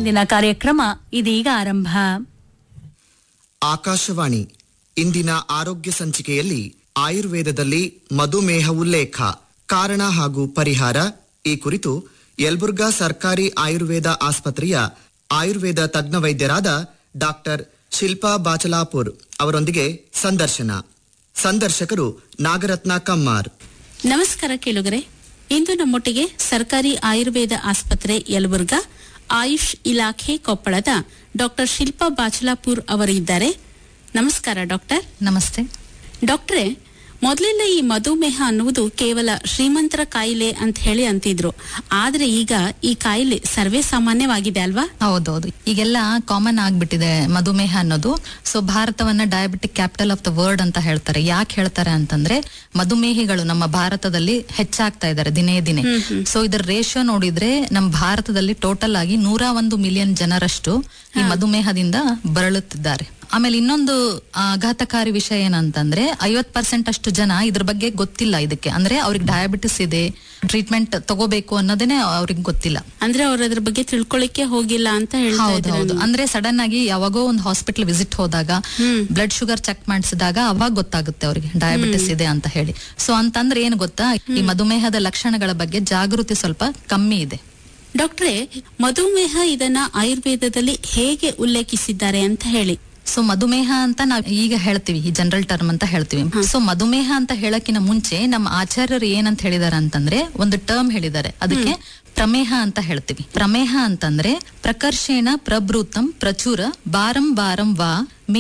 ಇಂದಿನ ಕಾರ್ಯಕ್ರಮ ಇದೀಗ ಆರಂಭ ಆಕಾಶವಾಣಿ ಇಂದಿನ ಆರೋಗ್ಯ ಸಂಚಿಕೆಯಲ್ಲಿ ಆಯುರ್ವೇದದಲ್ಲಿ ಮಧುಮೇಹ ಉಲ್ಲೇಖ ಕಾರಣ ಹಾಗೂ ಪರಿಹಾರ ಈ ಕುರಿತು ಯಲಬುರ್ಗಾ ಸರ್ಕಾರಿ ಆಯುರ್ವೇದ ಆಸ್ಪತ್ರೆಯ ಆಯುರ್ವೇದ ತಜ್ಞ ವೈದ್ಯರಾದ ಡಾಕ್ಟರ್ ಶಿಲ್ಪಾ ಬಾಚಲಾಪುರ್ ಅವರೊಂದಿಗೆ ಸಂದರ್ಶನ ಸಂದರ್ಶಕರು ನಾಗರತ್ನ ಕಮ್ಮಾರ್ ನಮಸ್ಕಾರ ಕೇಳುಗರೆ ಇಂದು ನಮ್ಮೊಟ್ಟಿಗೆ ಸರ್ಕಾರಿ ಆಯುರ್ವೇದ ಆಸ್ಪತ್ರೆ ಯಲಬುರ್ಗಾ ಆಯುಷ್ ಇಲಾಖೆ ಕೊಪ್ಪಳದ ಡಾಕ್ಟರ್ ಶಿಲ್ಪಾ ಬಾಚಲಾಪುರ್ ಅವರು ಇದ್ದಾರೆ ನಮಸ್ಕಾರ ಡಾಕ್ಟರ್ ನಮಸ್ತೆ ಡಾಕ್ಟ್ರೇ ಮೊದಲೆಲ್ಲ ಈ ಮಧುಮೇಹ ಅನ್ನುವುದು ಕೇವಲ ಶ್ರೀಮಂತರ ಕಾಯಿಲೆ ಅಂತ ಹೇಳಿ ಅಂತಿದ್ರು ಆದ್ರೆ ಈಗ ಈ ಕಾಯಿಲೆ ಸರ್ವೇ ಸಾಮಾನ್ಯವಾಗಿದೆ ಅಲ್ವಾ ಹೌದೌದು ಈಗೆಲ್ಲ ಕಾಮನ್ ಆಗ್ಬಿಟ್ಟಿದೆ ಮಧುಮೇಹ ಅನ್ನೋದು ಸೊ ಭಾರತವನ್ನ diabetic capital of the world ಅಂತ ಹೇಳ್ತಾರೆ ಯಾಕೆ ಹೇಳ್ತಾರೆ ಅಂತಂದ್ರೆ ಮಧುಮೇಹಿಗಳು ನಮ್ಮ ಭಾರತದಲ್ಲಿ ಹೆಚ್ಚಾಗ್ತಾ ಇದ್ದಾರೆ ದಿನೇ ದಿನೇ ಸೊ ಇದರ ರೇಷಿಯೋ ನೋಡಿದ್ರೆ ನಮ್ಮ ಭಾರತದಲ್ಲಿ ಟೋಟಲ್ ಆಗಿ ನೂರ ಒಂದು ಮಿಲಿಯನ್ ಜನರಷ್ಟು ಈ ಮಧುಮೇಹದಿಂದ ಬಳಲುತ್ತಿದ್ದಾರೆ ಆಮೇಲೆ ಇನ್ನೊಂದು ಆಘಾತಕಾರಿ ವಿಷಯ ಏನಂತಂದ್ರೆ ಐವತ್ ಪರ್ಸೆಂಟ್ ಅಷ್ಟು ಜನ ಇದ್ರ ಬಗ್ಗೆ ಗೊತ್ತಿಲ್ಲ ಇದಕ್ಕೆ ಅಂದ್ರೆ ಅವ್ರಿಗೆ ಡಯಾಬಿಟಿಸ್ ಇದೆ ಟ್ರೀಟ್ಮೆಂಟ್ ತಗೋಬೇಕು ಅನ್ನೋದೇನೆ ಅವ್ರಿಗೆ ಗೊತ್ತಿಲ್ಲ ಅಂದ್ರೆ ಅವ್ರ ಅದ್ರ ಬಗ್ಗೆ ತಿಳ್ಕೊಳ್ಳಿಕ್ಕೆ ಹೋಗಿಲ್ಲ ಅಂತ ಹೇಳ್ತಾ ಹೌದು ಇದ್ದಾರೆ ಹೌದು ಅಂದ್ರೆ ಸಡನ್ ಆಗಿ ಯಾವಾಗೋ ಒಂದು ಹಾಸ್ಪಿಟಲ್ ವಿಸಿಟ್ ಹೋದಾಗ ಬ್ಲಡ್ ಶುಗರ್ ಚೆಕ್ ಮಾಡಿಸಿದಾಗ ಅವಾಗ ಗೊತ್ತಾಗುತ್ತೆ ಅವ್ರಿಗೆ ಡಯಾಬಿಟಿಸ್ ಇದೆ ಅಂತ ಹೇಳಿ ಸೊ ಅಂತಂದ್ರೆ ಏನ್ ಗೊತ್ತಾ ಈ ಮಧುಮೇಹದ ಲಕ್ಷಣಗಳ ಬಗ್ಗೆ ಜಾಗೃತಿ ಸ್ವಲ್ಪ ಕಮ್ಮಿ ಇದೆ ಡಾಕ್ಟ್ರೇ ಮಧುಮೇಹ ಇದನ್ನ ಆಯುರ್ವೇದದಲ್ಲಿ ಹೇಗೆ ಉಲ್ಲೇಖಿಸಿದ್ದಾರೆ ಅಂತ ಹೇಳಿ ಸೊ ಮಧುಮೇಹ ಅಂತ ನಾವ್ ಈಗ ಹೇಳ್ತೀವಿ ಈ ಜನರಲ್ ಟರ್ಮ್ ಅಂತ ಹೇಳ್ತೀವಿ ಸೊ ಮಧುಮೇಹ ಅಂತ ಹೇಳಕ್ಕಿನ ಮುಂಚೆ ನಮ್ಮ ಆಚಾರ್ಯರು ಏನಂತ ಹೇಳಿದಾರೆ ಅಂತಂದ್ರೆ ಒಂದು ಟರ್ಮ್ ಹೇಳಿದ್ದಾರೆ ಅದಕ್ಕೆ ಪ್ರಮೇಹ ಅಂತ ಹೇಳ್ತೀವಿ ಪ್ರಮೇಹ ಅಂತಂದ್ರೆ ಪ್ರಕರ್ಷೇಣ ಪ್ರಭೃತಂ ಪ್ರಚುರ ಬಾರಂ ಬಾರಂ ವಾ